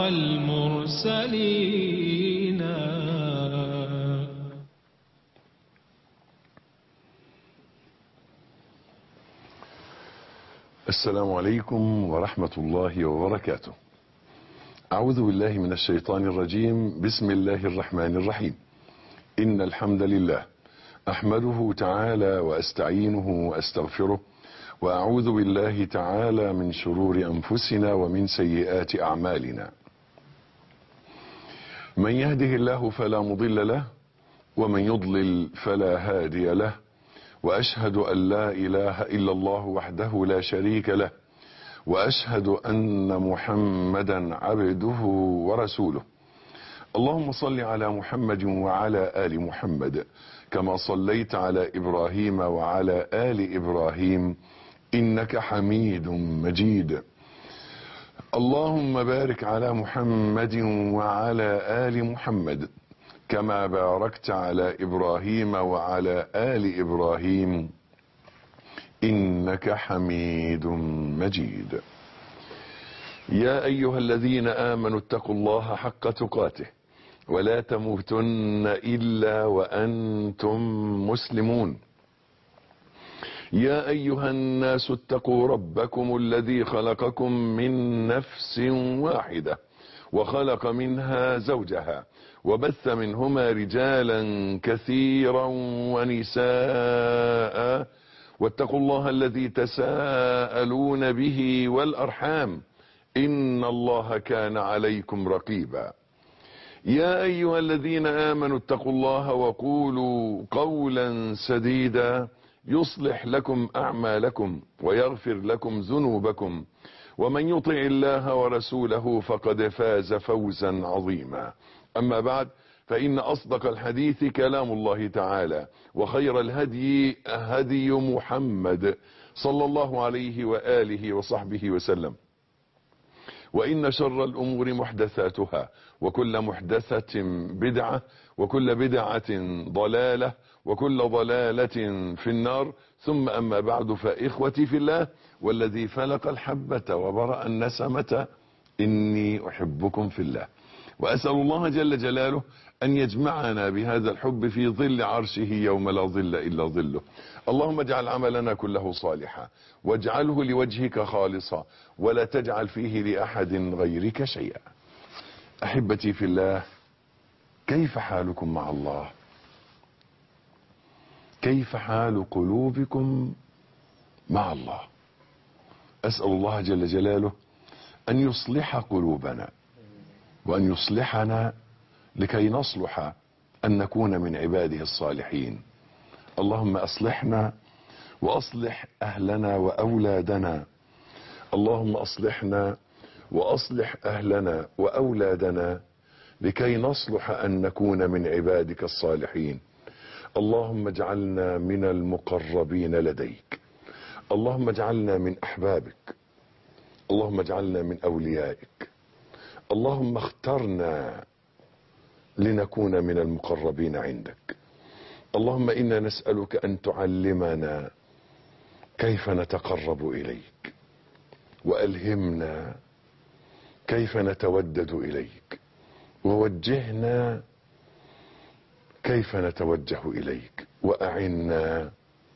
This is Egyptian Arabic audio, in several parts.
المرسلين السلام عليكم ورحمة الله وبركاته أعوذ بالله من الشيطان الرجيم بسم الله الرحمن الرحيم إن الحمد لله أحمده تعالى وأستعينه وأستغفره وأعوذ بالله تعالى من شرور أنفسنا ومن سيئات أعمالنا من يهده الله فلا مضل له ومن يضلل فلا هادي له وأشهد أن لا إله إلا الله وحده لا شريك له وأشهد أن محمدا عبده ورسوله اللهم صل على محمد وعلى آل محمد كما صليت على إبراهيم وعلى آل إبراهيم إنك حميد مجيد اللهم بارك على محمد وعلى آل محمد كما باركت على إبراهيم وعلى آل إبراهيم إنك حميد مجيد يا أيها الذين آمنوا اتقوا الله حق تقاته ولا تموتن إلا وأنتم مسلمون يا أيها الناس اتقوا ربكم الذي خلقكم من نفس واحدة وخلق منها زوجها وبث منهما رجالا كثيرا ونساء واتقوا الله الذي تساءلون به والأرحام إن الله كان عليكم رقيبا يا أيها الذين آمنوا اتقوا الله وقولوا قولا سديدا يصلح لكم أعمالكم ويغفر لكم ذنوبكم ومن يطع الله ورسوله فقد فاز فوزا عظيما أما بعد فإن أصدق الحديث كلام الله تعالى وخير الهدي هدي محمد صلى الله عليه وآله وصحبه وسلم وإن شر الأمور محدثاتها وكل محدثة بدعة وكل بدعة ضلالة وكل ضلالة في النار ثم أما بعد فإخوتي في الله والذي فلق الحبة وبرأ النسمة إني أحبكم في الله وأسأل الله جل جلاله أن يجمعنا بهذا الحب في ظل عرشه يوم لا ظل إلا ظله اللهم اجعل عملنا كله صالحا واجعله لوجهك خالصا ولا تجعل فيه لأحد غيرك شيئا أحبتي في الله كيف حالكم مع الله كيف حال قلوبكم مع الله أسأل الله جل جلاله أن يصلح قلوبنا وأن يصلحنا لكي نصلح أن نكون من عباده الصالحين اللهم أصلحنا وأصلح أهلنا وأولادنا اللهم أصلحنا وأصلح أهلنا وأولادنا لكي نصلح أن نكون من عبادك الصالحين اللهم اجعلنا من المقربين لديك اللهم اجعلنا من أحبابك اللهم اجعلنا من أوليائك اللهم اخترنا لنكون من المقربين عندك اللهم إنا نسألك أن تعلمنا كيف نتقرب إليك وألهمنا كيف نتودد إليك ووجهنا كيف نتوجه إليك وأعنا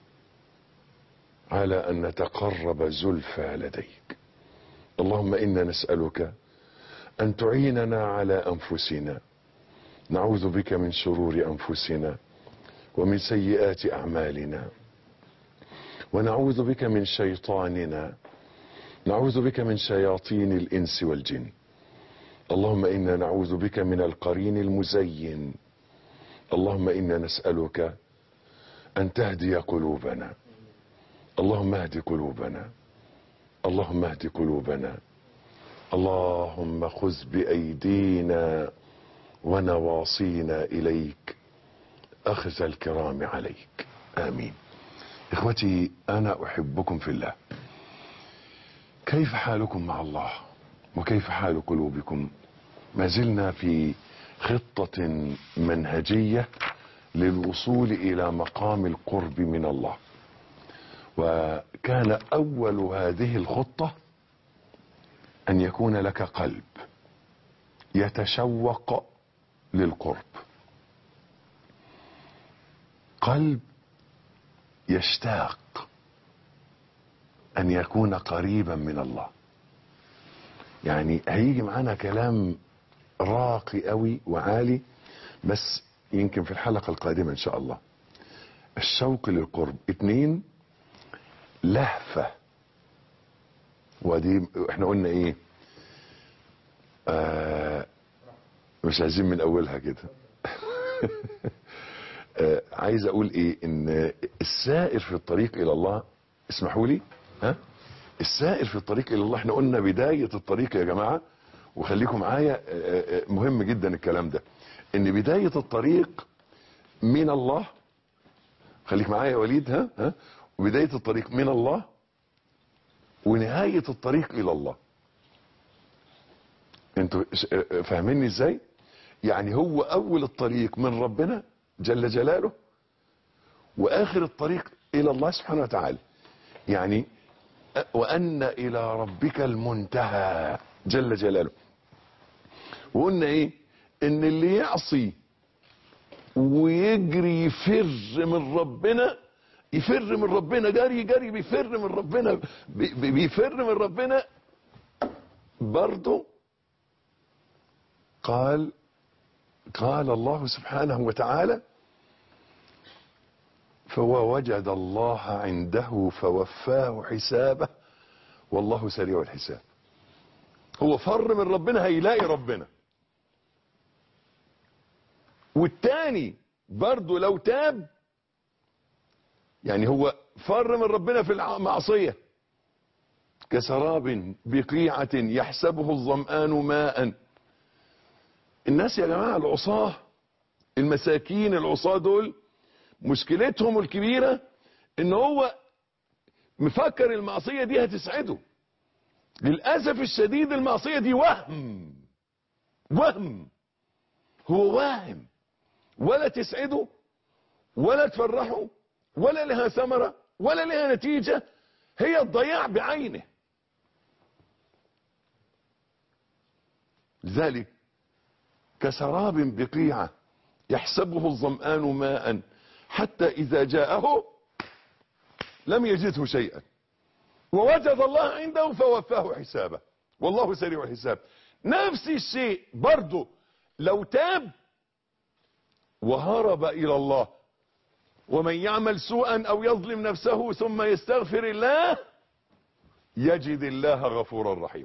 على أن نتقرب زلفى لديك اللهم إنا نسألك أن تعيننا على أنفسنا نعوذ بك من شرور أنفسنا ومن سيئات أعمالنا ونعوذ بك من شيطاننا نعوذ بك من شياطين الإنس والجن اللهم إنا نعوذ بك من القرين المزين اللهم إنا نسألك أن تهدي قلوبنا اللهم اهد قلوبنا اللهم اهد قلوبنا اللهم خذ بأيدينا ونواصينا إليك أخذ الكرام عليك آمين إخوتي أنا أحبكم في الله كيف حالكم مع الله وكيف حال قلوبكم ما زلنا في خطة منهجية للوصول إلى مقام القرب من الله وكان أول هذه الخطة أن يكون لك قلب يتشوق للقرب قلب يشتاق ان يكون قريبا من الله يعني هيجي معانا كلام راقي قوي وعالي بس يمكن في الحلقة القادمة ان شاء الله الشوق للقرب اتنين لهفة ودي احنا قلنا ايه آه مش عايزين من اولها كده آه عايز اقول ايه ان السائر في الطريق الى الله اسمحوا لي ها السائر في الطريق الى الله احنا قلنا بداية الطريق يا جماعة وخليكم معايا آه، آه، مهم جدا الكلام ده ان بداية الطريق من الله خليك معايا يا وليد ها ها وبداية الطريق من الله ونهاية الطريق الى الله انتوا ش- آه، فاهميني ازاي يعني هو اول الطريق من ربنا جل جلاله واخر الطريق الى الله سبحانه وتعالى يعني أ- وان الى ربك المنتهى جل جلاله وقلنا ايه ان اللي يعصي ويجري يفر من ربنا يفر من ربنا جري جري بيفر من ربنا بي- بي- بيفر من ربنا برضه قال قال الله سبحانه وتعالى فوجد الله عنده فوفاه حسابه والله سريع الحساب هو فر من ربنا هيلاقي ربنا والتاني برضه لو تاب يعني هو فر من ربنا في المعصية كسراب بقيعة يحسبه الظمآن ماء الناس يا جماعة العصاة المساكين العصاة دول مشكلتهم الكبيرة ان هو مفكر المعصية دي هتسعده للأسف الشديد المعصية دي وهم وهم هو واهم ولا تسعده ولا تفرحه ولا لها ثمرة ولا لها نتيجة هي الضياع بعينه لذلك كسراب بقيعة يحسبه الظمآن ماء حتى إذا جاءه لم يجده شيئا ووجد الله عنده فوفاه حسابه والله سريع الحساب نفس الشيء برضه لو تاب وهرب إلى الله ومن يعمل سوءا أو يظلم نفسه ثم يستغفر الله يجد الله غفورا رحيما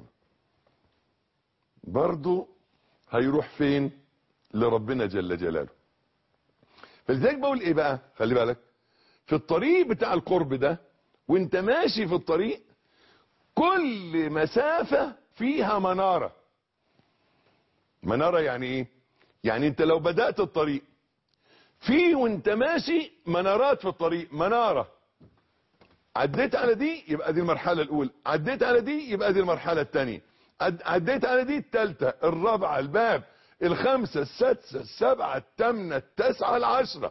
برضه هيروح فين لربنا جل جلاله فلذلك بقول ايه بقى خلي بالك في الطريق بتاع القرب ده وانت ماشي في الطريق كل مسافة فيها منارة منارة يعني ايه يعني انت لو بدأت الطريق في وانت ماشي منارات في الطريق منارة عديت على دي يبقى دي المرحلة الاولى عديت على دي يبقى دي المرحلة الثانية عديت على دي الثالثة الرابعة الباب الخامسة السادسة السابعة الثامنة التاسعة العشرة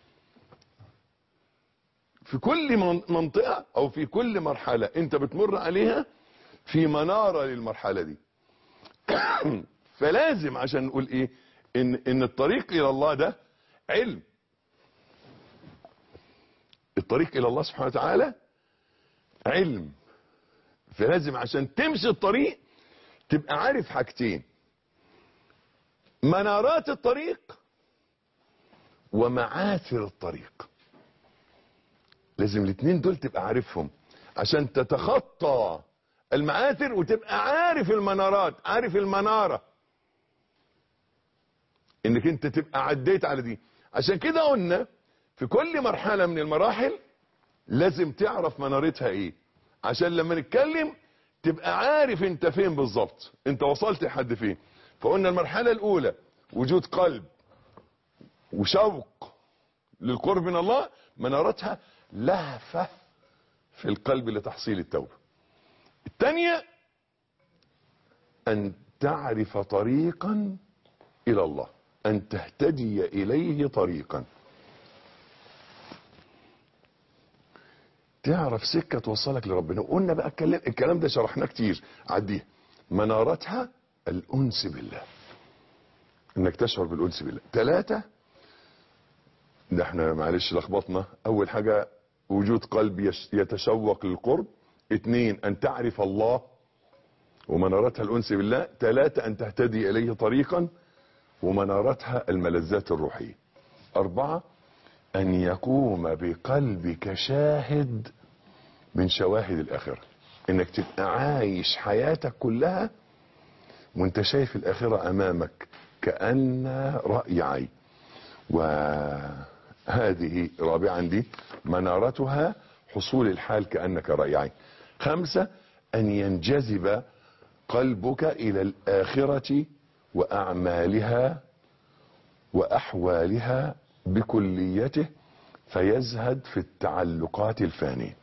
في كل من- منطقة او في كل مرحلة انت بتمر عليها في منارة للمرحلة دي فلازم عشان نقول ايه ان, ان الطريق الى الله ده علم الطريق الى الله سبحانه وتعالى علم فلازم عشان تمشي الطريق تبقى عارف حاجتين منارات الطريق ومعاثر الطريق لازم الاثنين دول تبقى عارفهم عشان تتخطى المعاثر وتبقى عارف المنارات عارف المنارة انك انت تبقى عديت على دي عشان كده قلنا في كل مرحلة من المراحل لازم تعرف منارتها ايه عشان لما نتكلم تبقى عارف انت فين بالظبط انت وصلت لحد فين فقلنا المرحلة الاولى وجود قلب وشوق للقرب من الله منارتها لهفة في القلب لتحصيل التوبة الثانية ان تعرف طريقا الى الله ان تهتدي اليه طريقا تعرف سكة توصلك لربنا قلنا بقى الكلام, الكلام ده شرحناه كتير عديها منارتها الأنس بالله انك تشعر بالانس بالله ثلاثة ده احنا معلش لخبطنا اول حاجة وجود قلب يش- يتشوق للقرب اثنين ان تعرف الله ومنارتها الانس بالله ثلاثة ان تهتدي اليه طريقا ومنارتها الملذات الروحية اربعة ان يقوم بقلبك شاهد من شواهد الاخرة انك تبقى عايش حياتك كلها وانت شايف الاخرة امامك كأن رأي عين وهذه رابعا دي منارتها حصول الحال كأنك رأي عين خمسة أن ينجذب قلبك إلى الآخرة وأعمالها وأحوالها بكليته فيزهد في التعلقات الفانية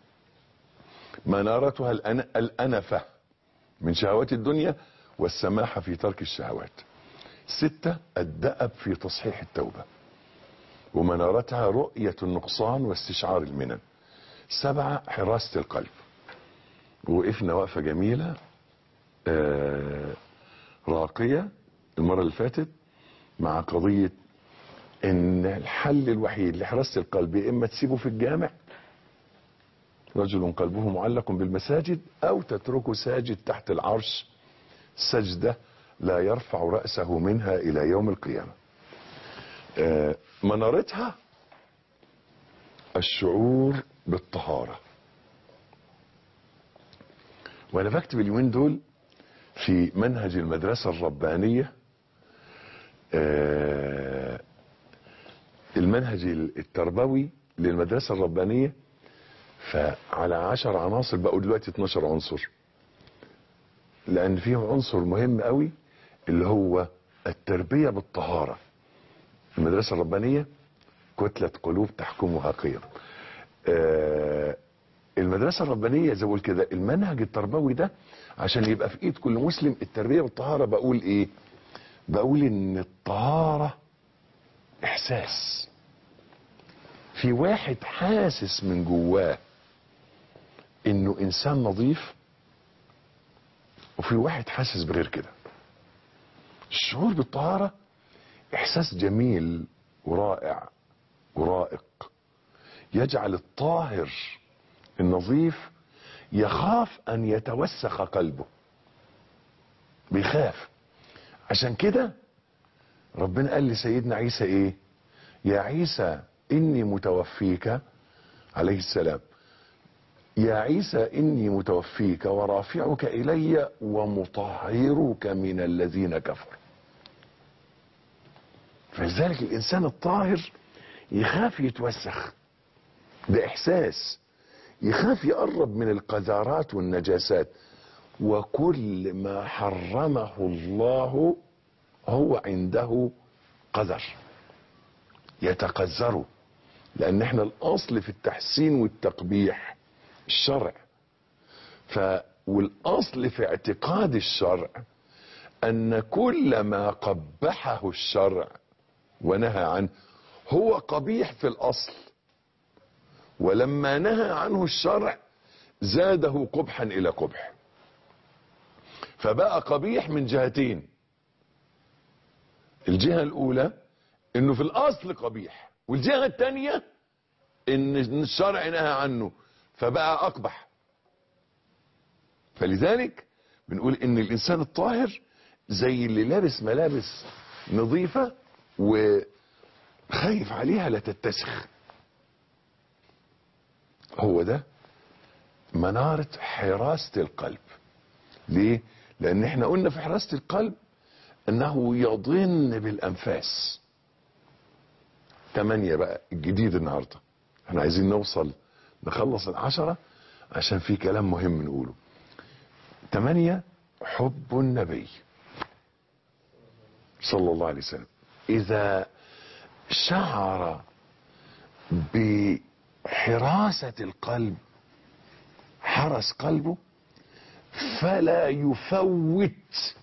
منارتها الأن- الأنفة من شهوات الدنيا والسماحة في ترك الشهوات ستة الدأب في تصحيح التوبة ومنارتها رؤية النقصان واستشعار المنن سبعة حراسة القلب وقفنا وقفة جميلة آه راقية المرة اللي فاتت مع قضية ان الحل الوحيد لحراسة القلب يا اما تسيبه في الجامع رجل قلبه معلق بالمساجد او تتركه ساجد تحت العرش سجدة لا يرفع رأسه منها الى يوم القيامة آه، منارتها الشعور بالطهارة وانا بكتب اليومين دول في منهج المدرسة الربانية آه، المنهج التربوي للمدرسة الربانية فعلى عشر عناصر بقوا دلوقتي 12 عنصر لان فيهم عنصر مهم قوي اللي هو التربية بالطهارة المدرسة الربانية كتلة قلوب تحكمها قيم آه، المدرسة الربانية زي ما بقول كده المنهج التربوي ده عشان يبقى في ايد كل مسلم التربية بالطهارة بقول ايه بقول ان الطهارة احساس في واحد حاسس من جواه انه انسان نظيف وفي واحد حاسس بغير كده الشعور بالطهارة احساس جميل ورائع ورائق يجعل الطاهر النظيف يخاف ان يتوسخ قلبه بيخاف عشان كده ربنا قال لسيدنا عيسى ايه يا عيسى اني متوفيك عليه السلام يا عيسى اني متوفيك ورافعك الي ومطهرك من الذين كفروا فلذلك الانسان الطاهر يخاف يتوسخ ده احساس يخاف يقرب من القذارات والنجاسات وكل ما حرمه الله هو عنده قذر يتقذره لان احنا الاصل في التحسين والتقبيح الشرع ف والاصل في اعتقاد الشرع ان كل ما قبحه الشرع ونهى عنه هو قبيح في الاصل ولما نهى عنه الشرع زاده قبحا الى قبح فبقى قبيح من جهتين الجهة الاولى انه في الاصل قبيح والجهة الثانية ان الشرع نهى عنه فبقى اقبح فلذلك بنقول ان الانسان الطاهر زي اللي لابس ملابس نظيفة وخايف عليها لا تتسخ هو ده منارة حراسة القلب ليه لان احنا قلنا في حراسة القلب انه يضن بالانفاس تمانية بقى الجديد النهاردة احنا عايزين نوصل نخلص العشرة عشان في كلام مهم نقوله تمانية حب النبي صلى الله عليه وسلم اذا شعر بحراسة القلب حرس قلبه فلا يفوت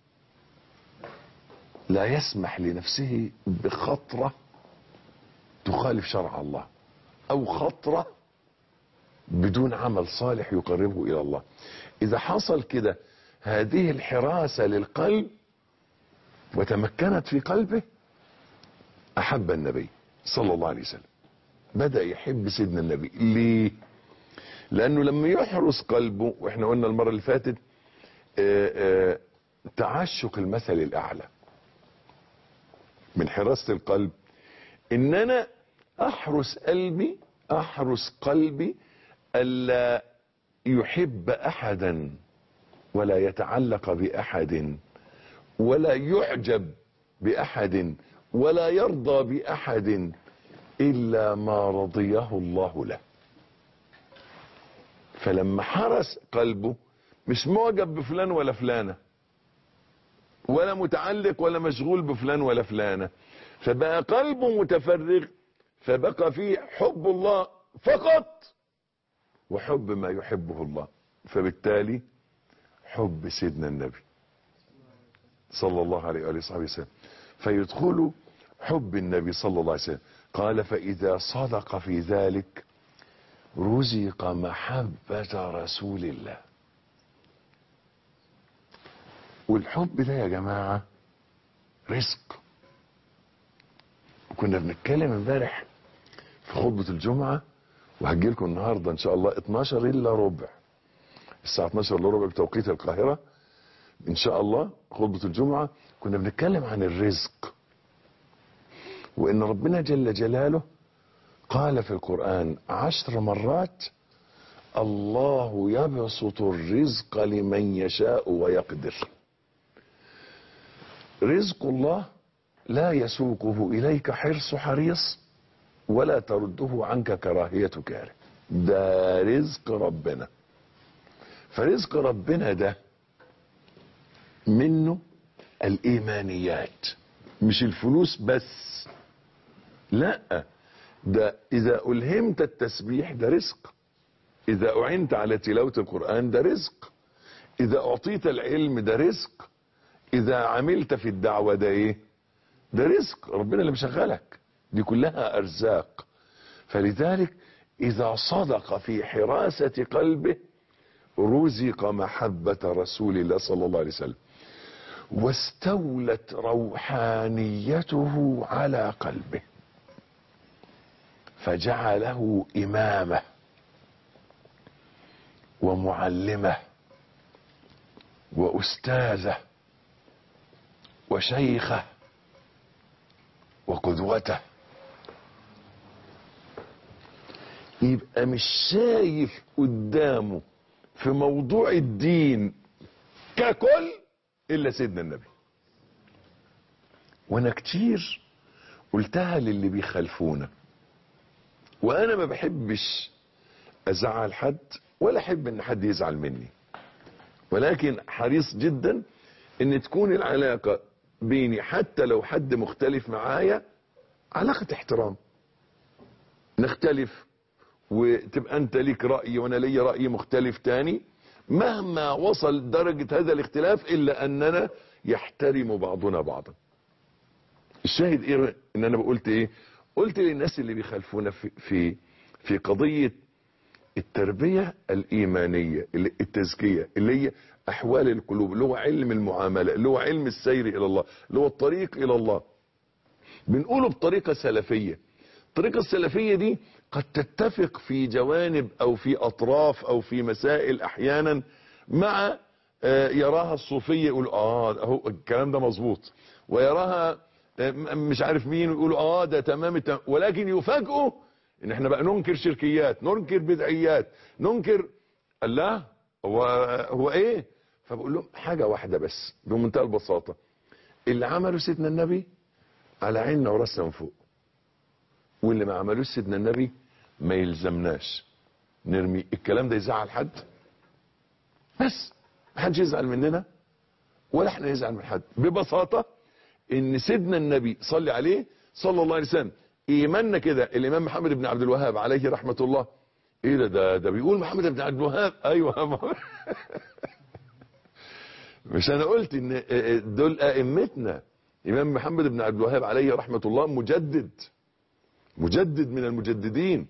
لا يسمح لنفسه بخطرة تخالف شرع الله او خطرة بدون عمل صالح يقربه الى الله اذا حصل كده هذه الحراسة للقلب وتمكنت في قلبه احب النبي صلى الله عليه وسلم بدأ يحب سيدنا النبي ليه لانه لما يحرس قلبه واحنا قلنا المرة اللي فاتت آآ آآ تعشق المثل الاعلى من حراسة القلب ان انا احرس قلبي احرس قلبي الا يحب احدا ولا يتعلق باحد ولا يعجب باحد ولا يرضى باحد الا ما رضيه الله له فلما حرس قلبه مش معجب بفلان ولا فلانه ولا متعلق ولا مشغول بفلان ولا فلانه فبقى قلبه متفرغ فبقى فيه حب الله فقط وحب ما يحبه الله فبالتالي حب سيدنا النبي صلى الله عليه وآله وصحبه وسلم فيدخل حب النبي صلى الله عليه وسلم قال فإذا صدق في ذلك رزق محبة رسول الله والحب ده يا جماعة رزق كنا بنتكلم امبارح في خطبة الجمعة وهجي لكم النهاردة ان شاء الله 12 الا ربع الساعة 12 الا ربع بتوقيت القاهرة ان شاء الله خطبة الجمعة كنا بنتكلم عن الرزق وان ربنا جل جلاله قال في القرآن عشر مرات الله يبسط الرزق لمن يشاء ويقدر رزق الله لا يسوقه إليك حرص حريص ولا ترده عنك كراهية كاره ده رزق ربنا فرزق ربنا ده منه الإيمانيات مش الفلوس بس لا ده إذا ألهمت التسبيح ده رزق إذا أعنت على تلاوة القرآن ده رزق إذا أعطيت العلم ده رزق إذا عملت في الدعوة ده إيه ده رزق ربنا اللي مشغلك دي كلها أرزاق فلذلك إذا صدق في حراسة قلبه رزق محبة رسول الله صلى الله عليه وسلم واستولت روحانيته على قلبه فجعله إمامه ومعلمه وأستاذه وشيخه وقدوته يبقى مش شايف قدامه في موضوع الدين ككل الا سيدنا النبي وانا كتير قلتها للي بيخالفونا وانا ما بحبش ازعل حد ولا احب ان حد يزعل مني ولكن حريص جدا ان تكون العلاقة بيني حتى لو حد مختلف معايا علاقة احترام نختلف وتبقى انت ليك رأي وانا لي رأي مختلف تاني مهما وصل درجة هذا الاختلاف الا اننا يحترم بعضنا بعضا الشاهد ايه ان انا قلت ايه قلت للناس اللي بيخالفونا في في في قضية التربية الإيمانية التزكية اللي هي أحوال القلوب اللي هو علم المعاملة اللي هو علم السير إلى الله اللي هو الطريق إلى الله بنقوله بطريقة سلفية الطريقة السلفية دي قد تتفق في جوانب أو في أطراف أو في مسائل أحيانا مع يراها الصوفية يقول آه هو الكلام ده مظبوط ويراها مش عارف مين ويقولوا آه ده تمام التمام ولكن يفاجئوا ان احنا بقى ننكر شركيات ننكر بدعيات ننكر الله هو هو ايه فبقول لهم حاجة واحدة بس بمنتهى البساطة اللي عمله سيدنا النبي على عيننا وراسنا من فوق واللي ما عملوش سيدنا النبي ما يلزمناش نرمي الكلام ده يزعل حد بس ما حدش يزعل مننا ولا احنا نزعل من حد ببساطة ان سيدنا النبي صلي عليه صلى الله عليه وسلم ايماننا كده الامام محمد بن عبد الوهاب عليه رحمة الله ايه ده ده, ده بيقول محمد بن عبد الوهاب ايوه مش انا قلت ان دول ائمتنا امام محمد بن عبد الوهاب عليه رحمة الله مجدد مجدد من المجددين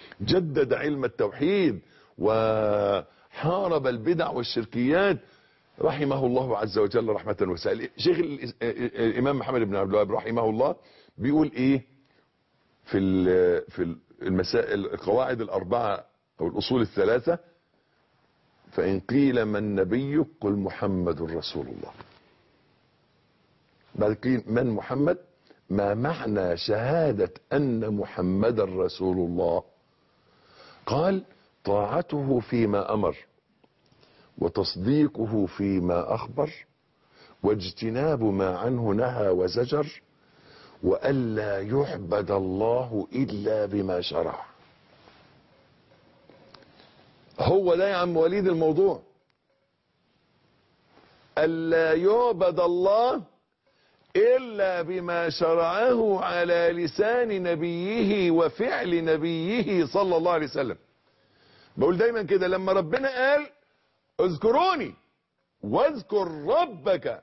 جدد علم التوحيد وحارب البدع والشركيات رحمه الله عز وجل رحمة واسعة شيخ الإس- الإمام محمد بن عبد الوهاب رحمه الله بيقول إيه في ال- في المسائل القواعد الأربعة أو الأصول الثلاثة فإن قيل من نبيك قل محمد رسول الله بعد قيل من محمد ما معنى شهادة أن محمد رسول الله قال طاعته فيما أمر وتصديقه فيما أخبر واجتناب ما عنه نهى وزجر وألا يعبد الله إلا بما شرع هو ده يا عم وليد الموضوع ألا يعبد الله إلا بما شرعه على لسان نبيه وفعل نبيه صلى الله عليه وسلم بقول دايما كده لما ربنا قال اذكروني واذكر ربك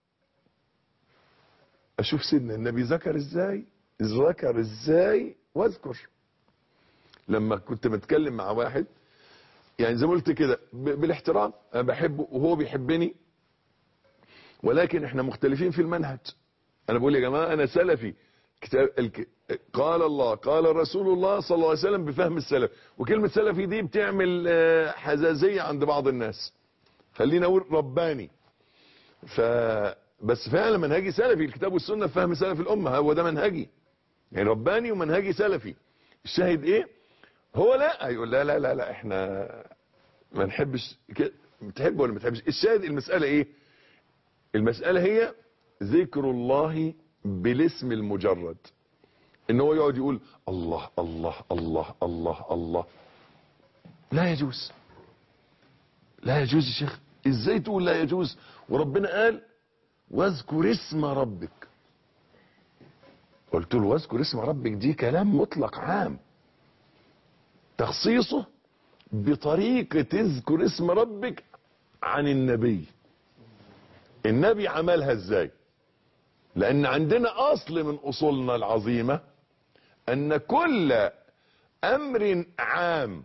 اشوف سيدنا النبي ذكر ازاي ذكر ازاي واذكر لما كنت بتكلم مع واحد يعني زي ما قلت كده ب- بالاحترام انا بحبه وهو بيحبني ولكن احنا مختلفين في المنهج انا بقول يا جماعه انا سلفي كتاب الك... قال الله قال رسول الله صلى الله عليه وسلم بفهم السلف وكلمه سلفي دي بتعمل آه، حزازيه عند بعض الناس خلينا اقول رباني ف بس فعلا منهجي سلفي الكتاب والسنه في فهم سلف الامه هو ده منهجي يعني رباني ومنهجي سلفي الشاهد ايه هو لا هيقول لا لا لا لا احنا ما نحبش كده بتحب ولا ما تحبش الشاهد المساله ايه المساله هي ذكر الله بالاسم المجرد ان هو يقعد يقول الله الله الله الله الله لا يجوز لا يجوز يا شيخ ازاي تقول لا يجوز وربنا قال واذكر اسم ربك قلت له واذكر اسم ربك دي كلام مطلق عام تخصيصه بطريقة اذكر اسم ربك عن النبي النبي عملها ازاي لان عندنا اصل من اصولنا العظيمة ان كل امر عام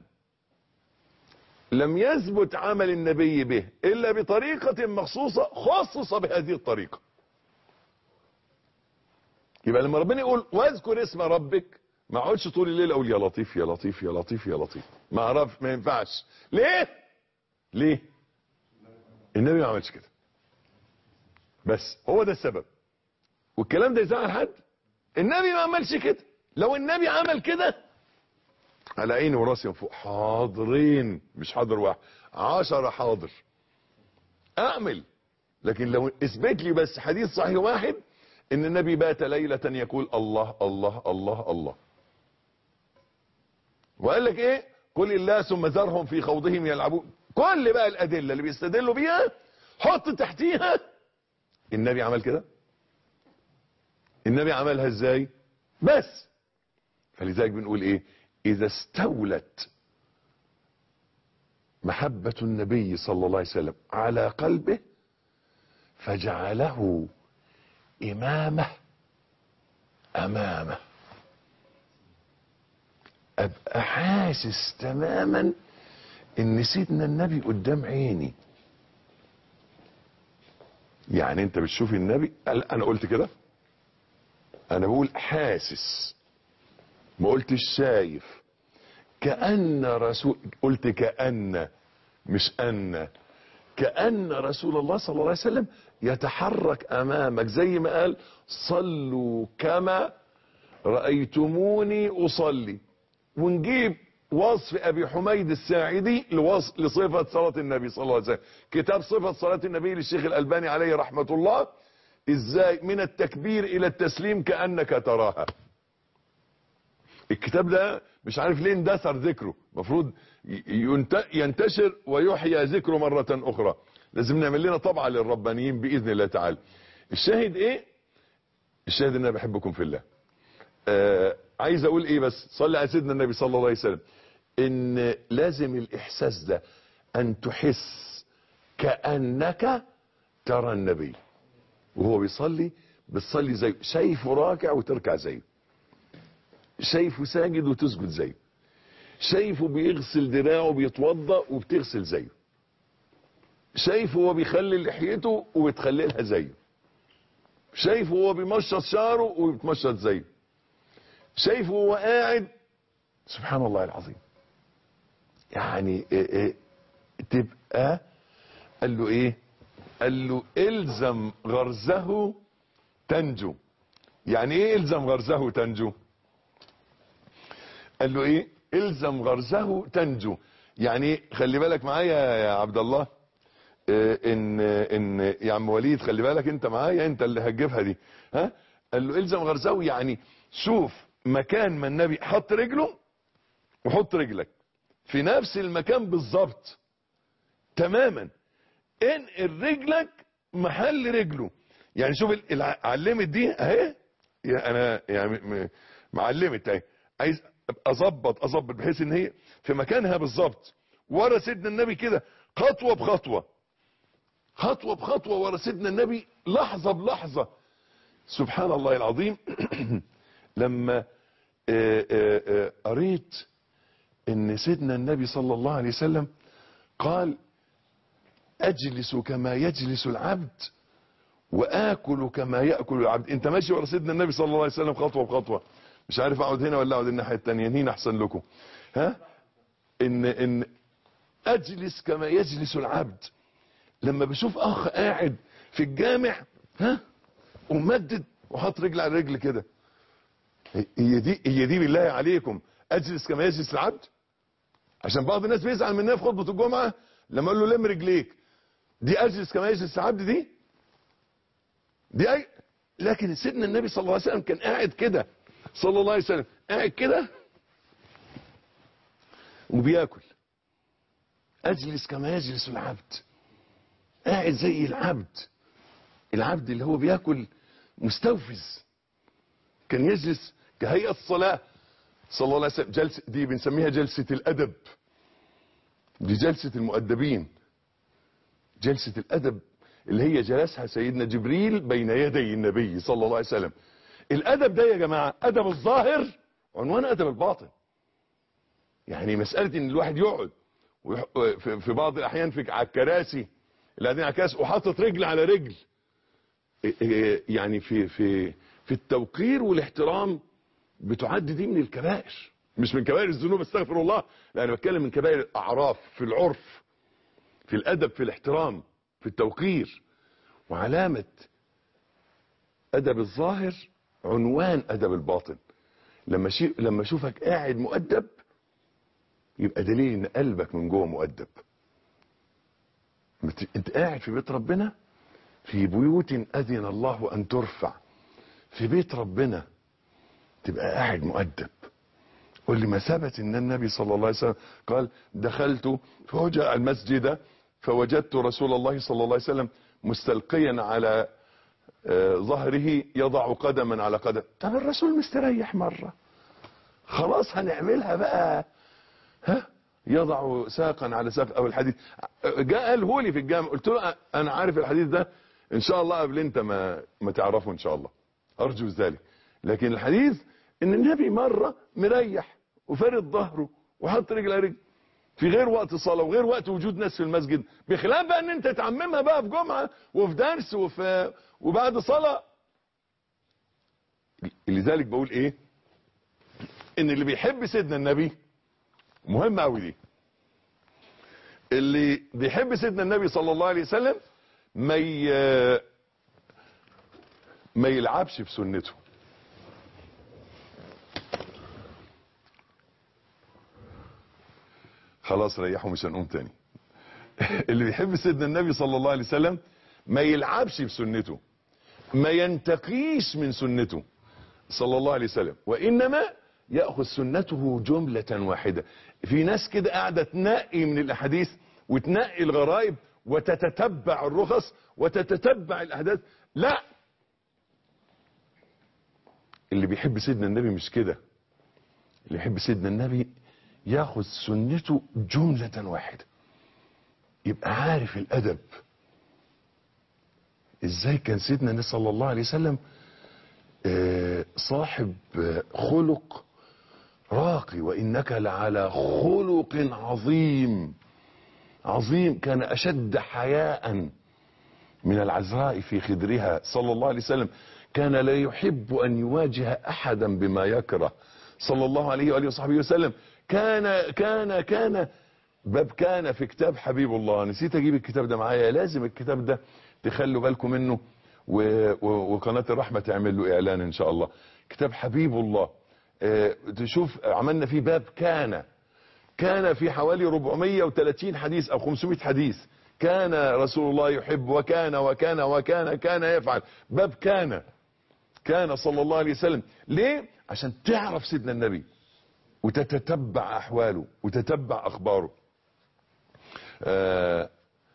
لم يثبت عمل النبي به الا بطريقة مخصوصة خصص بهذه الطريقة يبقى لما ربنا يقول واذكر اسم ربك ما اقعدش طول الليل اقول يا لطيف يا لطيف يا لطيف يا لطيف ما اعرف ما ينفعش ليه ليه النبي ما عملش كده بس هو ده السبب والكلام ده يزعل حد النبي ما عملش كده لو النبي عمل كده على عيني وراسي من فوق حاضرين مش حاضر واحد عشرة حاضر اعمل لكن لو اثبت لي بس حديث صحيح واحد ان النبي بات ليلة يقول الله الله الله الله وقال لك ايه قل الله ثم ذرهم في خوضهم يلعبون كل بقى الادلة اللي بيستدلوا بيها حط تحتيها النبي عمل كده النبي عملها ازاي بس فلذلك بنقول ايه اذا استولت محبة النبي صلى الله عليه وسلم على قلبه فجعله امامه امامه ابقى حاسس تماما ان سيدنا النبي قدام عيني يعني انت بتشوف النبي قال انا قلت كده انا بقول حاسس ما قلتش شايف كأن رسول قلت كأن مش أن كأن رسول الله صلى الله عليه وسلم يتحرك أمامك زي ما قال صلوا كما رأيتموني أصلي ونجيب وصف أبي حميد الساعدي لوصف لصفة صلاة النبي صلى الله عليه وسلم كتاب صفة صلاة النبي للشيخ الألباني عليه رحمة الله ازاي من التكبير إلى التسليم كأنك تراها الكتاب ده مش عارف ليه اندثر ذكره المفروض ينتشر ويحيى ذكره مرة اخرى لازم نعمل لنا طبعة للربانيين بإذن الله تعالى الشاهد ايه الشاهد ان انا بحبكم في الله آه عايز اقول ايه بس صلي على سيدنا النبي صلى الله عليه وسلم ان لازم الاحساس ده ان تحس كأنك ترى النبي وهو بيصلي بتصلي زيه شايفه راكع وتركع زيه شايفه ساجد وتسجد زيه شايفه بيغسل دراعه بيتوضا وبتغسل زيه شايف هو بيخلي لحيته وبتخللها زيه شايف هو بيمشط شعره وبيتمشط زيه شايف هو قاعد سبحان الله العظيم يعني إيه إيه تبقى قال له ايه قال له الزم غرزه تنجو يعني ايه الزم غرزه تنجو قال له ايه الزم غرزه تنجو يعني خلي بالك معايا يا عبد الله إيه ان ان يا عم وليد خلي بالك انت معايا انت اللي هتجيبها دي ها قال له الزم غرزه يعني شوف مكان ما النبي حط رجله وحط رجلك في نفس المكان بالظبط تماما انقل رجلك محل رجله يعني شوف علمت دي اهي انا يعني معلمت اهي عايز اظبط اظبط بحيث ان هي في مكانها بالظبط ورا سيدنا النبي كده خطوه بخطوه خطوه بخطوه ورا سيدنا النبي لحظه بلحظه سبحان الله العظيم لما قريت ان سيدنا النبي صلى الله عليه وسلم قال اجلس كما يجلس العبد واكل كما ياكل العبد انت ماشي ورا سيدنا النبي صلى الله عليه وسلم خطوه بخطوه مش عارف اقعد هنا ولا اقعد الناحيه الثانيه هنا احسن لكم ها ان ان اجلس كما يجلس العبد لما بشوف اخ قاعد في الجامع ها ومدد وحط رجل على رجل كده هي دي هي دي بالله عليكم اجلس كما يجلس العبد عشان بعض الناس بيزعل منها في خطبه الجمعه لما اقول له لم رجليك دي اجلس كما يجلس العبد دي دي أي لكن سيدنا النبي صلى الله عليه وسلم كان قاعد كده صلى الله عليه وسلم قاعد كده وبياكل اجلس كما يجلس العبد قاعد زي العبد العبد اللي هو بياكل مستوفز كان يجلس كهيئة الصلاة صلى الله عليه وسلم جلسة دي بنسميها جلسة الأدب دي جلسة المؤدبين جلسة الأدب اللي هي جلسها سيدنا جبريل بين يدي النبي صلى الله عليه وسلم الأدب ده يا جماعة أدب الظاهر عنوان أدب الباطن يعني مسألة إن الواحد يقعد في بعض الأحيان في على الكراسي اللي قاعدين على كراسي وحاطط رجل على رجل يعني في في في التوقير والاحترام بتعد دي من الكبائر مش من كبائر الذنوب استغفر الله لا انا بتكلم من كبائر الاعراف في العرف في الادب في الاحترام في التوقير وعلامة ادب الظاهر عنوان ادب الباطن لما شي... لما اشوفك قاعد مؤدب يبقى دليل ان قلبك من جوه مؤدب انت قاعد في بيت ربنا في بيوت اذن الله ان ترفع في بيت ربنا تبقى قاعد مؤدب ولما ثبت ان النبي صلى الله عليه وسلم قال دخلت فوجاء المسجد فوجدت رسول الله صلى الله عليه وسلم مستلقيا على ظهره يضع قدما على قدم طب الرسول مستريح مرة خلاص هنعملها بقى ها يضع ساقا على ساق او الحديث جاء قاله لي في الجامع قلت له انا عارف الحديث ده ان شاء الله قبل انت ما ما تعرفه ان شاء الله ارجو ذلك لكن الحديث ان النبي مرة مريح وفرد ظهره وحط رجل على رجل في غير وقت صلاة وغير وقت وجود ناس في المسجد بخلاف بقى ان انت تعممها بقى في جمعة وفي درس وفي وبعد صلاة لذلك بقول ايه ان اللي بيحب سيدنا النبي مهم قوي دي اللي بيحب سيدنا النبي صلى الله عليه وسلم ما ي... ما يلعبش في سنته خلاص ريحوا مش هنقوم تاني اللي بيحب سيدنا النبي صلى الله عليه وسلم ما يلعبش بسنته ما ينتقيش من سنته صلى الله عليه وسلم وانما ياخذ سنته جمله واحده في ناس كده قاعده تنقي من الاحاديث وتنقي الغرائب وتتتبع الرخص وتتتبع الاحداث لا اللي بيحب سيدنا النبي مش كده اللي يحب سيدنا النبي ياخذ سنته جملة واحدة يبقى عارف الادب ازاي كان سيدنا النبي صلى الله عليه وسلم صاحب خلق راقي وانك لعلى خلق عظيم عظيم كان أشد حياء من العذراء في خدرها صلى الله عليه وسلم كان لا يحب أن يواجه أحدا بما يكره صلى الله عليه وآله وصحبه وسلم كان كان كان باب كان في كتاب حبيب الله نسيت أجيب الكتاب ده معايا لازم الكتاب ده تخلوا بالكم منه و- و- وقناة الرحمة تعمل له إعلان إن شاء الله كتاب حبيب الله آه، تشوف عملنا فيه باب كان كان في حوالي 430 حديث او 500 حديث كان رسول الله يحب وكان وكان وكان كان يفعل باب كان كان صلى الله عليه وسلم ليه عشان تعرف سيدنا النبي وتتتبع احواله وتتبع اخباره آه،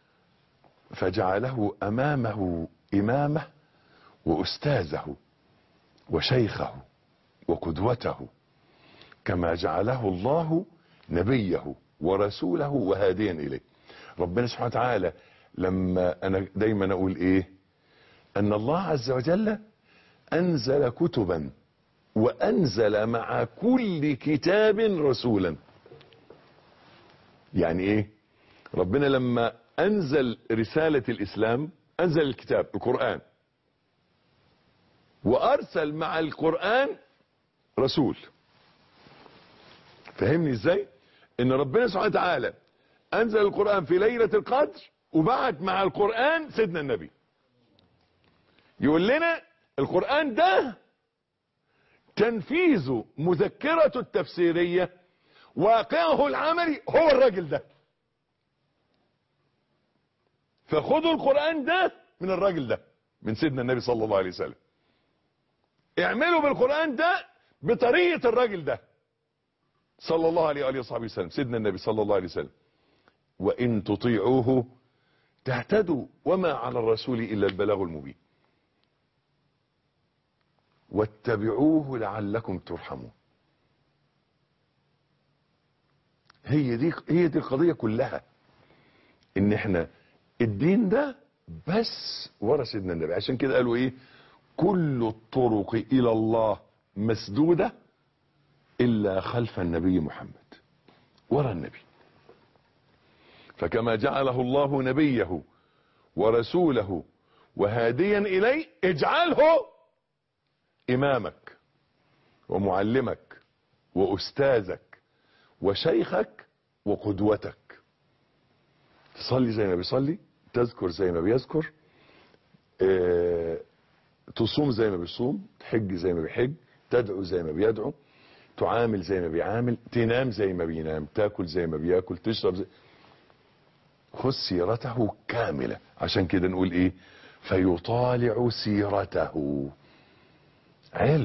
فجعله امامه امامه واستاذه وشيخه وقدوته كما جعله الله نبيه ورسوله وهاديا اليه ربنا سبحانه وتعالى لما انا دايما اقول ايه ان الله عز وجل انزل كتبا وانزل مع كل كتاب رسولا يعني ايه ربنا لما انزل رسالة الاسلام انزل الكتاب القرآن وارسل مع القرآن رسول فهمني ازاي ان ربنا سبحانه وتعالى انزل القرآن في ليلة القدر وبعت مع القرآن سيدنا النبي يقول لنا القرآن ده تنفيذ مذكرة التفسيرية واقعه العملي هو الراجل ده فخدوا القرآن ده من الراجل ده من سيدنا النبي صلى الله عليه وسلم اعملوا بالقرآن ده بطريقة الراجل ده صلى الله عليه وآله وصحبه وسلم سيدنا النبي صلى الله عليه وسلم وإن تطيعوه تهتدوا وما على الرسول إلا البلاغ المبين واتبعوه لعلكم ترحمون هي دي هي دي القضية كلها ان احنا الدين ده بس ورا سيدنا النبي عشان كده قالوا ايه كل الطرق الى الله مسدودة الا خلف النبي محمد ورا النبي فكما جعله الله نبيه ورسوله وهاديا اليه اجعله امامك ومعلمك واستاذك وشيخك وقدوتك تصلي زي ما بيصلي تذكر زي ما بيذكر اه تصوم زي ما بيصوم تحج زي ما بيحج تدعو زي ما بيدعو تعامل زي ما بيعامل تنام زي ما بينام تاكل زي ما بياكل تشرب زي خذ سيرته كاملة عشان كده نقول ايه فيطالع سيرته علم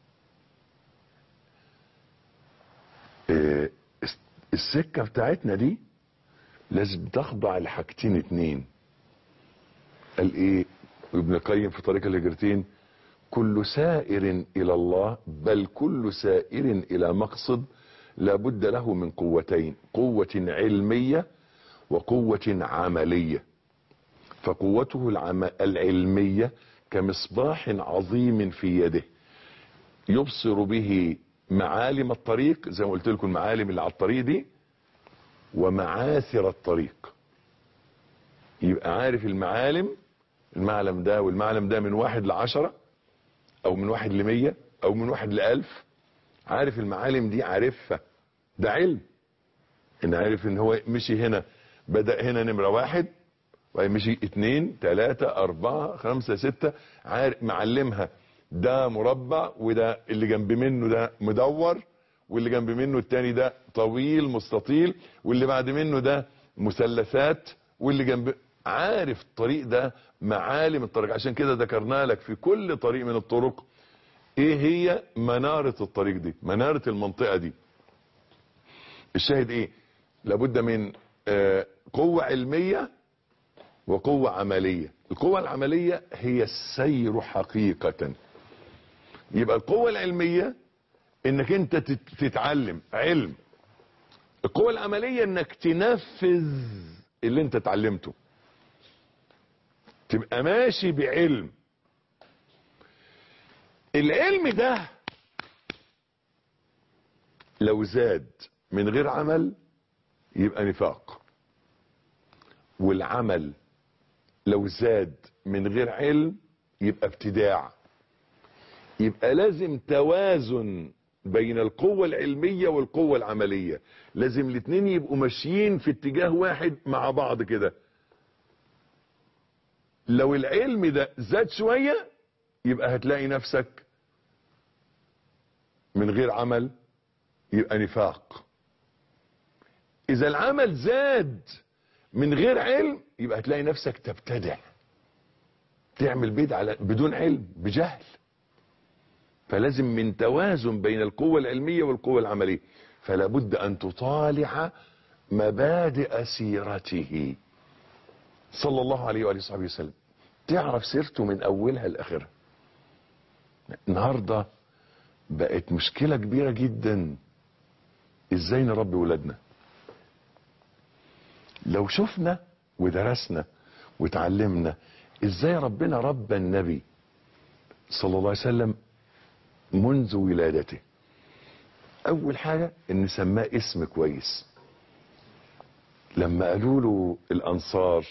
إيه السكة بتاعتنا دي لازم تخضع لحاجتين اتنين قال ايه ابن القيم في طريق الهجرتين كل سائر الى الله بل كل سائر الى مقصد لابد له من قوتين قوة علمية وقوة عملية فقوته العم... العلمية كمصباح عظيم في يده يبصر به معالم الطريق زي ما قلت لكم المعالم اللي على الطريق دي ومعاثر الطريق يبقى عارف المعالم المعلم ده والمعلم ده من واحد لعشرة او من واحد لمية او من واحد لألف عارف المعالم دي عارفها ده علم ان عارف ان هو مشي هنا بدأ هنا نمرة واحد ومشي اتنين تلاتة اربعة خمسة ستة عارف معلمها ده مربع وده اللي جنب منه ده مدور واللي جنب منه التاني ده طويل مستطيل واللي بعد منه ده مثلثات واللي جنب عارف الطريق ده معالم الطريق عشان كده ذكرنا لك في كل طريق من الطرق ايه هي منارة الطريق دي منارة المنطقة دي الشاهد ايه لابد من آه قوة علمية وقوة عملية القوة العملية هي السير حقيقة يبقى القوة العلمية انك انت تتعلم علم القوة العملية انك تنفذ اللي انت اتعلمته تبقى ماشي بعلم العلم ده لو زاد من غير عمل يبقى نفاق والعمل لو زاد من غير علم يبقى ابتداع يبقى لازم توازن بين القوة العلمية والقوة العملية لازم الاتنين يبقوا ماشيين في اتجاه واحد مع بعض كده لو العلم ده زاد شوية يبقى هتلاقي نفسك من غير عمل يبقى نفاق اذا العمل زاد من غير علم يبقى هتلاقي نفسك تبتدع تعمل بدعة بدون علم بجهل فلازم من توازن بين القوة العلمية والقوة العملية فلا بد ان تطالع مبادئ سيرته صلى الله عليه وآله وصحبه وسلم تعرف سيرته من اولها لاخرها النهارده بقت مشكلة كبيرة جدا ازاي نربي ولادنا لو شفنا ودرسنا وتعلمنا ازاي ربنا ربى النبي صلى الله عليه وسلم منذ ولادته اول حاجة ان سماه اسم كويس لما قالوا له الانصار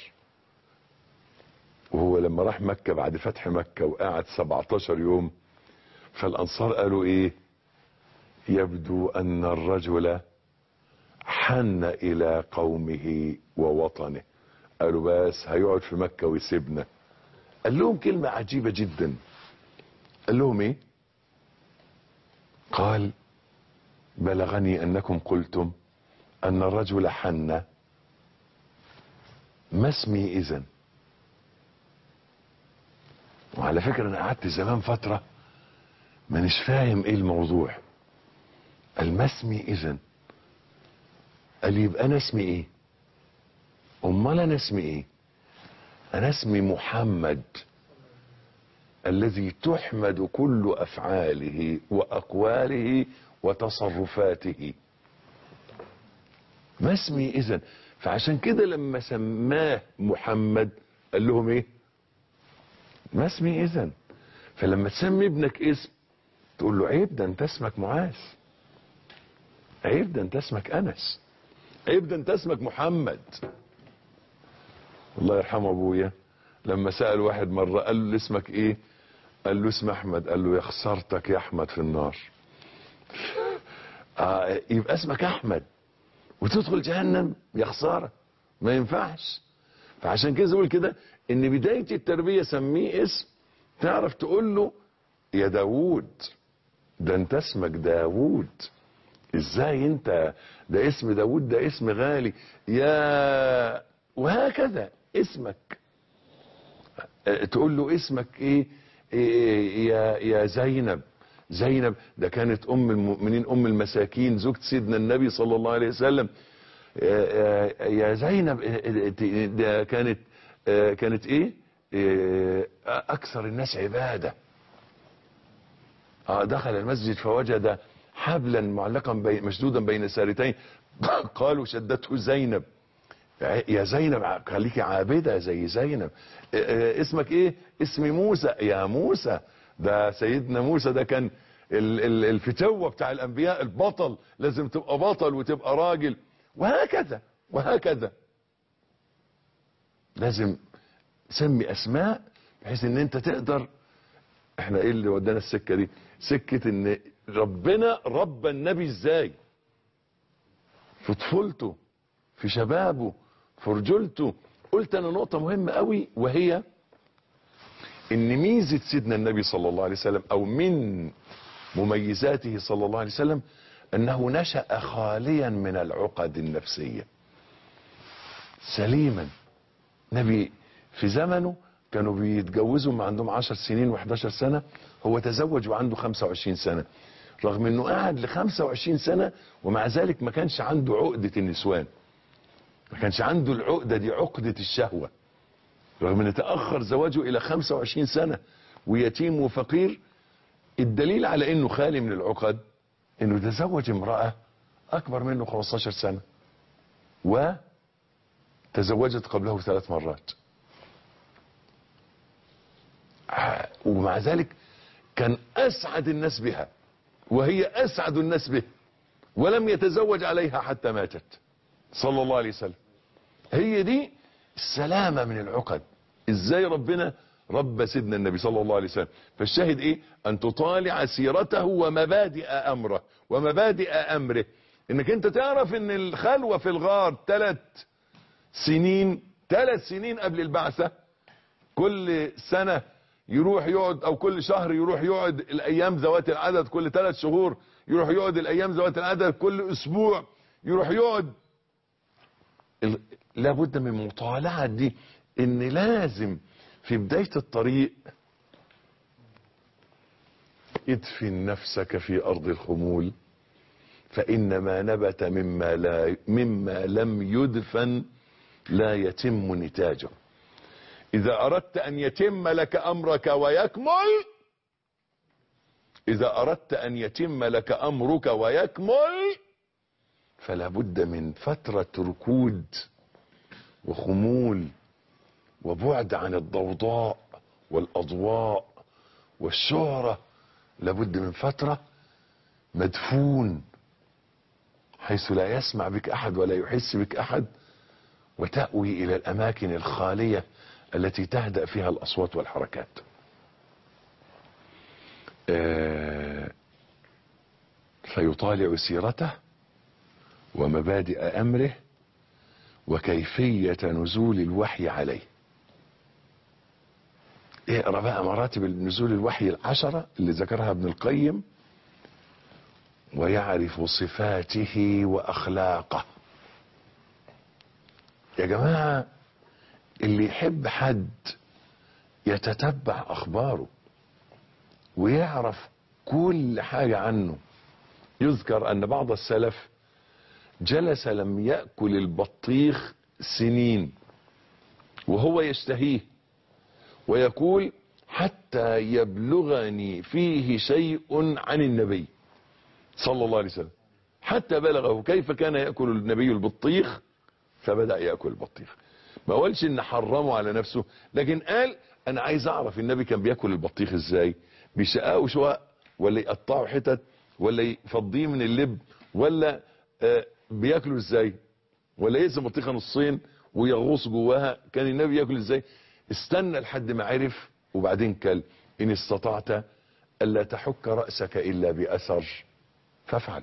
وهو لما راح مكة بعد فتح مكة وقعد 17 يوم فالانصار قالوا ايه يبدو ان الرجل حن الى قومه ووطنه قالوا بس هيقعد في مكة ويسيبنا قال لهم كلمة عجيبة جدا قال لهم ايه قال بلغني انكم قلتم ان الرجل حن ما اسمي اذا وعلى فكرة انا قعدت زمان فترة مانيش فاهم ايه الموضوع قال ما اسمي اذا قال يبقى انا اسمي ايه امال انا اسمي ايه انا اسمي محمد الذي تحمد كل افعاله واقواله وتصرفاته ما اسمي اذا فعشان كده لما سماه محمد قال لهم ايه ما اسمي اذا فلما تسمي ابنك اسم تقول له عيب ده انت اسمك معاذ عيب ده انت اسمك انس عيب ده انت اسمك محمد الله يرحمه ابويا لما سأل واحد مرة قال له اسمك ايه قال له اسم احمد قال له يا خسارتك يا احمد في النار آه يبقى اسمك احمد وتدخل جهنم يا خسارة ما ينفعش فعشان كده بقول كده ان بداية التربية سميه اسم تعرف تقول له يا داوود ده انت اسمك داوود ازاي انت ده اسم داوود ده اسم غالي يا وهكذا اسمك تقول له اسمك ايه, إيه يا يا زينب زينب ده كانت ام المؤمنين ام المساكين زوجة سيدنا النبي صلى الله عليه وسلم يا زينب ده كانت كانت ايه اكثر الناس عباده دخل المسجد فوجد حبلا معلقا بين مشدودا بين سارتين قالوا شدته زينب يا زينب خليكي عابده زي زينب اسمك ايه اسمي موسى يا موسى ده سيدنا موسى ده كان الفتوة بتاع الانبياء البطل لازم تبقى بطل وتبقى راجل وهكذا وهكذا لازم تسمي اسماء بحيث ان انت تقدر احنا ايه اللي ودانا السكة دي سكة ان ربنا ربى النبي ازاي في طفولته في شبابه في رجولته قلت انا نقطة مهمة قوي وهي ان ميزة سيدنا النبي صلى الله عليه وسلم او من مميزاته صلى الله عليه وسلم انه نشأ خاليا من العقد النفسية سليما نبي في زمنه كانوا بيتجوزوا ما عندهم عشر سنين وحداشر سنة هو تزوج وعنده خمسة وعشرين سنة رغم انه قعد لخمسة وعشرين سنة ومع ذلك ما كانش عنده عقدة النسوان ما كانش عنده العقدة دي عقدة الشهوة رغم ان تأخر زواجه الى 25 سنة ويتيم وفقير الدليل على انه خالي من العقد انه تزوج امرأة اكبر منه 15 سنة وتزوجت قبله ثلاث مرات ومع ذلك كان اسعد الناس بها وهي اسعد الناس به ولم يتزوج عليها حتى ماتت صلى الله عليه وسلم هي دي السلامة من العقد ازاي ربنا رب سيدنا النبي صلى الله عليه وسلم فالشاهد ايه ان تطالع سيرته ومبادئ امره ومبادئ امره انك انت تعرف ان الخلوة في الغار ثلاث سنين ثلاث سنين قبل البعثة كل سنة يروح يقعد او كل شهر يروح يقعد الايام ذوات العدد كل ثلاث شهور يروح يقعد الايام ذوات العدد كل اسبوع يروح يقعد ال- لابد من مطالعة دي ان لازم في بداية الطريق ادفن نفسك في ارض الخمول فان ما نبت مما لا مما لم يدفن لا يتم نتاجه اذا اردت ان يتم لك امرك ويكمل اذا اردت ان يتم لك امرك ويكمل فلا بد من فترة ركود وخمول وبعد عن الضوضاء والاضواء والشهرة لابد من فترة مدفون حيث لا يسمع بك احد ولا يحس بك احد وتأوي الى الاماكن الخالية التي تهدأ فيها الاصوات والحركات آه، فيطالع سيرته ومبادئ امره وكيفية نزول الوحي عليه اقرا بقى مراتب نزول الوحي العشرة اللي ذكرها ابن القيم ويعرف صفاته واخلاقه يا جماعة اللي يحب حد يتتبع اخباره ويعرف كل حاجة عنه يذكر ان بعض السلف جلس لم يأكل البطيخ سنين وهو يشتهيه ويقول حتى يبلغني فيه شيء عن النبي صلى الله عليه وسلم حتى بلغه كيف كان يأكل النبي البطيخ فبدأ يأكل البطيخ ما قالش ان حرمه على نفسه لكن قال انا عايز اعرف النبي كان بياكل البطيخ ازاي بيشقاه شقق ولا يقطعه حتت ولا يفضيه من اللب ولا آه بياكله ازاي ولا يقسم بطيخه نصين ويغوص جواها كان النبي ياكل ازاي استنى لحد ما عرف وبعدين كل ان استطعت الا تحك راسك الا باثر فافعل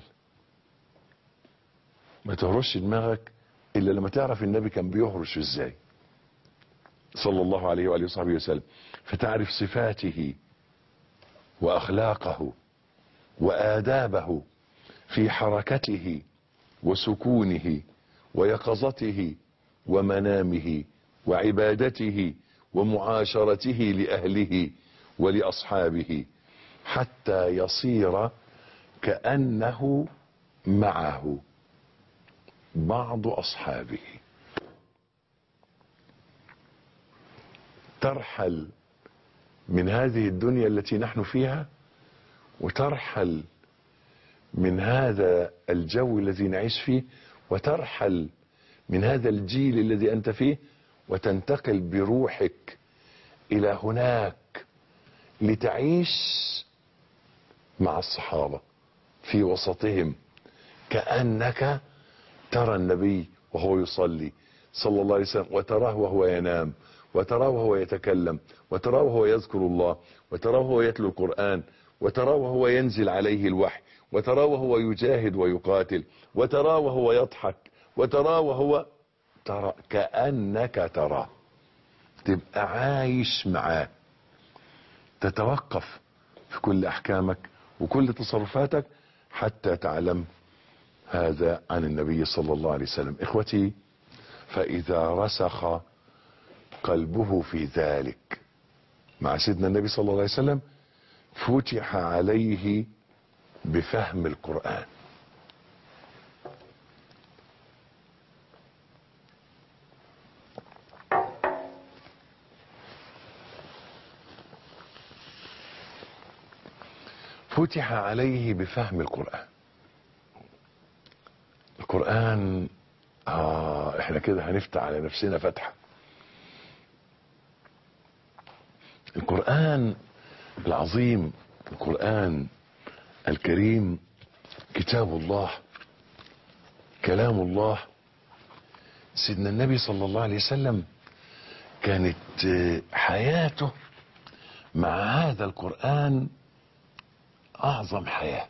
ما تهرش دماغك الا لما تعرف النبي كان بيهرش ازاي صلى الله عليه واله وصحبه وسلم فتعرف صفاته واخلاقه وادابه في حركته وسكونه ويقظته ومنامه وعبادته ومعاشرته لاهله ولاصحابه حتى يصير كانه معه بعض اصحابه ترحل من هذه الدنيا التي نحن فيها وترحل من هذا الجو الذي نعيش فيه وترحل من هذا الجيل الذي انت فيه وتنتقل بروحك الى هناك لتعيش مع الصحابه في وسطهم كانك ترى النبي وهو يصلي صلى الله عليه وسلم وتراه وهو ينام وتراه وهو يتكلم وتراه وهو يذكر الله وتراه وهو يتلو القرآن وتراه وهو ينزل عليه الوحي وتراه وهو يجاهد ويقاتل وتراه وهو يضحك وتراه وهو ترى كأنك تراه تبقى عايش معاه تتوقف في كل أحكامك وكل تصرفاتك حتى تعلم هذا عن النبي صلى الله عليه وسلم إخوتي فإذا رسخ قلبه في ذلك مع سيدنا النبي صلى الله عليه وسلم فتح عليه بفهم القرآن فتح عليه بفهم القرآن القرآن آه احنا كده هنفتح على نفسنا فتحة القرآن العظيم القرآن الكريم كتاب الله كلام الله سيدنا النبي صلى الله عليه وسلم كانت آه، حياته مع هذا القرآن أعظم حياة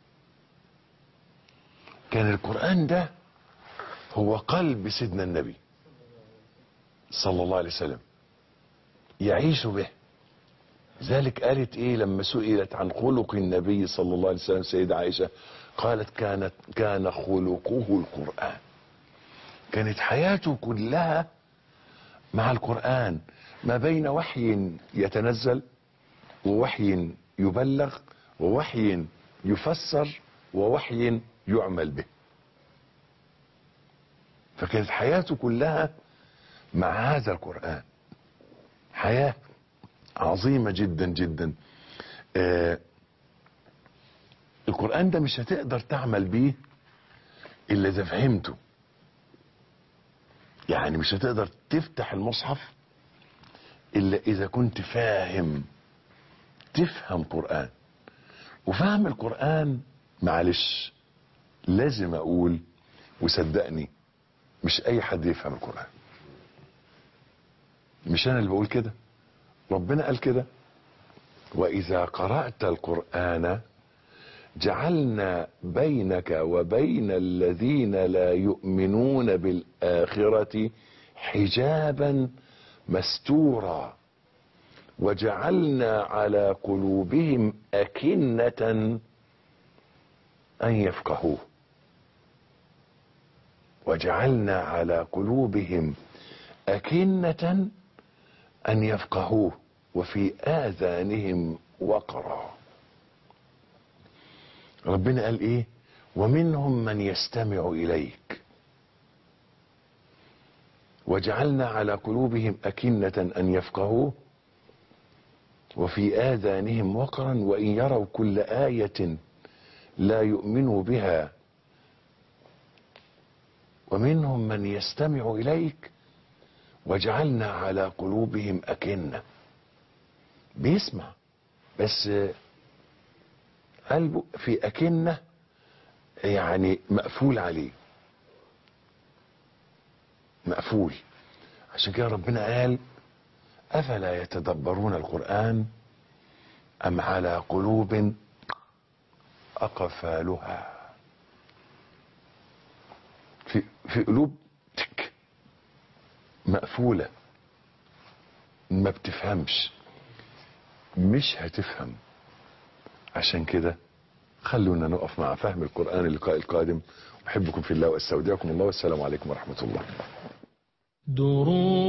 كان القرآن ده هو قلب سيدنا النبي صلى الله عليه وسلم يعيش به ذلك قالت ايه لما سئلت عن خلق النبي صلى الله عليه وسلم سيدة عائشة قالت كانت كان خلقه القرآن كانت حياته كلها مع القرآن ما بين وحي يتنزل ووحي يبلغ ووحي يفسر ووحي يعمل به فكانت حياته كلها مع هذا القرآن حياة عظيمة جدا جدا آه القرآن ده مش هتقدر تعمل بيه إلا إذا فهمته يعني مش هتقدر تفتح المصحف إلا إذا كنت فاهم تفهم قرآن وفهم القرآن معلش لازم أقول وصدقني مش أي حد يفهم القرآن مش أنا اللي بقول كده ربنا قال كده وإذا قرأت القرآن جعلنا بينك وبين الذين لا يؤمنون بالآخرة حجابا مستورا وجعلنا على قلوبهم أكنة أن يفقهوه وجعلنا على قلوبهم أكنة أن يفقهوه وفي آذانهم وقرا ربنا قال إيه ومنهم من يستمع إليك وجعلنا على قلوبهم أكنة أن يفقهوه وفي آذانهم وقرا وإن يروا كل آية لا يؤمنوا بها ومنهم من يستمع إليك وجعلنا على قلوبهم أكنة بيسمع بس قلبه في أكنة يعني مقفول عليه مقفول عشان كده ربنا قال أفلا يتدبرون القرآن أم على قلوب أقفالها في, في قلوب تك مقفولة ما بتفهمش مش هتفهم عشان كده خلونا نقف مع فهم القرآن اللقاء القادم أحبكم في الله وأستودعكم الله والسلام عليكم ورحمة الله دروس